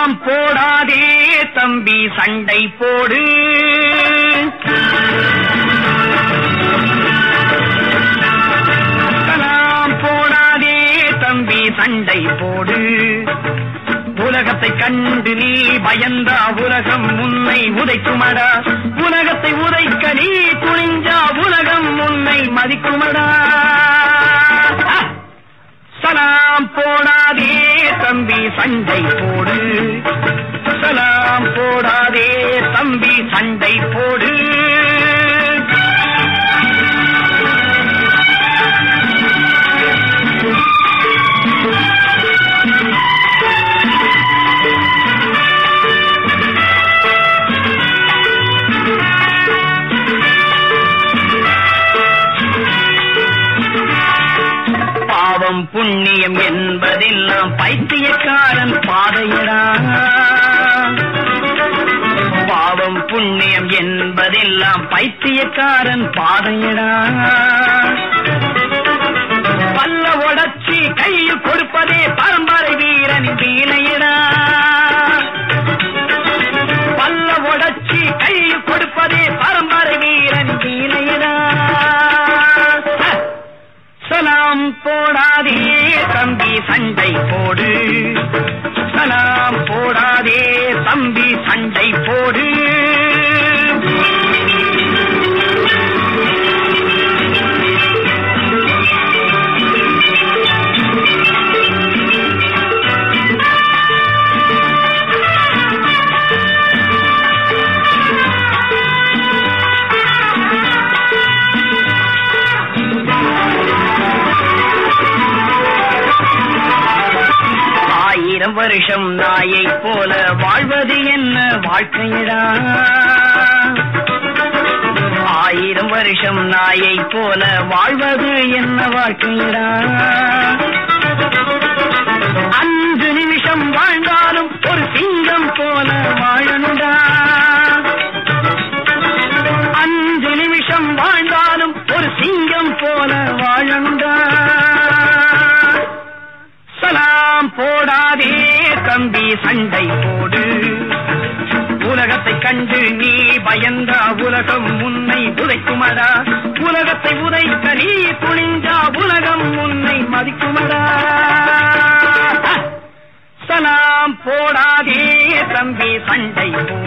சலாம் போடாதே தம்பி சண்டை போடு சலாம் போடாதே தம்பி சண்டை போடு உலகத்தை கண்டு நீ பயந்தா உலகம் உன்னை உதைக்குமடா உலகத்தை உதைக்க நீ துணிஞ்சா உலகம் உன்னை மதிக்குமடா சலாம் போடாதே தம்பி சண்டை போடு சலாம் போடாதே தம்பி சண்டை போடு பாவம் புண்ணியம் என்பதெல்லாம் பைத்தியக்காரன் பாதையடா பாவம் புண்ணியம் என்பதெல்லாம் பைத்தியக்காரன் பாதையடா பல்ல உடச்சி கையில் கொடுப்பதே பரம்பரை வீரன் வீணையடா பல்ல உடச்சி கையில் கொடுப்பதே பரம்பரை வீரன் வீணையடா சலாம் போடாதே தம்பி சண்டை போடு சலாம் போடாதே தம்பி சண்டை போடு ஆயிரம் வருஷம் நாயை போல வாழ்வது என்ன வாழ்க்கையடா ஆயிரம் வருஷம் நாயை போல வாழ்வது என்ன வாழ்க்கையடா அஞ்சு நிமிஷம் வாழ்ந்தாலும் ஒரு சிங்கம் போல வாழணுடா அஞ்சு நிமிஷம் வாழ்ந்தாலும் ஒரு சிங்கம் போல வாழணுடா சலாம் போடாதே தம்பி சண்டை போடு உலகத்தை கண்டு நீ பயந்தா உலகம் உன்னை உதைக்குமடா உலகத்தை உதைக்க நீ துணிஞ்சா உலகம் உன்னை மதிக்குமடா சலாம் போடாதே தம்பி சண்டை போடு